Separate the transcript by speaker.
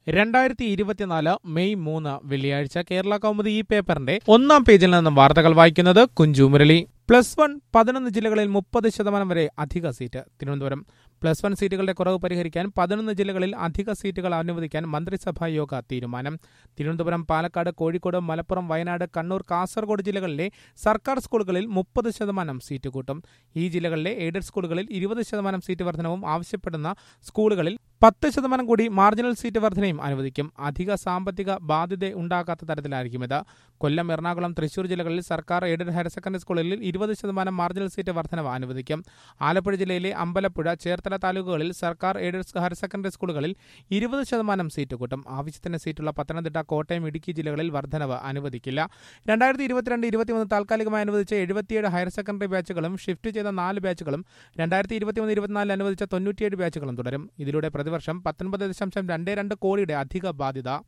Speaker 1: രണ്ടായിരത്തി ഇരുപത്തിനാല് മെയ് മൂന്ന് വെള്ളിയാഴ്ച കേരള കൗമുദി ഈ പേപ്പറിന്റെ ഒന്നാം പേജിൽ നിന്നും വാർത്തകൾ വായിക്കുന്നത് കുഞ്ചു മുരളി പ്ലസ് വൺ പതിനൊന്ന് ജില്ലകളിൽ മുപ്പത് ശതമാനം വരെ അധിക സീറ്റ് തിരുവനന്തപുരം പ്ലസ് വൺ സീറ്റുകളുടെ കുറവ് പരിഹരിക്കാൻ പതിനൊന്ന് ജില്ലകളിൽ അധിക സീറ്റുകൾ അനുവദിക്കാൻ മന്ത്രിസഭാ യോഗ തീരുമാനം തിരുവനന്തപുരം പാലക്കാട് കോഴിക്കോട് മലപ്പുറം വയനാട് കണ്ണൂർ കാസർഗോഡ് ജില്ലകളിലെ സർക്കാർ സ്കൂളുകളിൽ മുപ്പത് ശതമാനം സീറ്റ് കൂട്ടും ഈ ജില്ലകളിലെ എയ്ഡഡ് സ്കൂളുകളിൽ ഇരുപത് ശതമാനം സീറ്റ് വർധനവും ആവശ്യപ്പെടുന്ന സ്കൂളുകളിൽ പത്ത് ശതമാനം കൂടി മാർജിനൽ സീറ്റ് വർധനയും അനുവദിക്കും അധിക സാമ്പത്തിക ബാധ്യത ഉണ്ടാകാത്ത തരത്തിലായിരിക്കും ഇത് കൊല്ലം എറണാകുളം തൃശൂർ ജില്ലകളിൽ സർക്കാർ എയ്ഡഡ് ഹയർ സെക്കൻഡറി സ്കൂളുകളിൽ ഇരുപത് ശതമാനം മാർജിനൽ സീറ്റ് വർധനവ് അനുവദിക്കും ആലപ്പുഴ ജില്ലയിലെ അമ്പലപ്പുഴ ചേർത്തല താലൂക്കുകളിൽ സർക്കാർ എയ്ഡഡ് ഹയർ സെക്കൻഡറി സ്കൂളുകളിൽ ഇരുപത് ശതമാനം സീറ്റ് കൂട്ടും ആവശ്യത്തിന് സീറ്റുള്ള പത്തനംതിട്ട കോട്ടയം ഇടുക്കി ജില്ലകളിൽ വർധനവ് അനുവദിക്കില്ല രണ്ടായിരത്തി ഇരുപത്തിരണ്ട് ഇരുപത്തിമൂന്ന് താൽക്കാലികമായി അനുവദിച്ച എഴുപത്തിയേഴ് ഹയർ സെക്കൻഡറി ബാച്ചുകളും ഷിഫ്റ്റ് ചെയ്ത നാല് ബാച്ചുകളും രണ്ടായിരത്തി ഇരുപത്തിമൂന്ന് ഇരുപത്തിനാലിൽ അനുവദിച്ച തൊണ്ണൂറ്റിയേഴ് ബാച്ചുകളും തുടരും ഇതിലൂടെ പ്രതിവർഷം പത്തൊൻപത് ദശാംശം രണ്ട് രണ്ട് കോടിയുടെ അധിക ബാധ്യത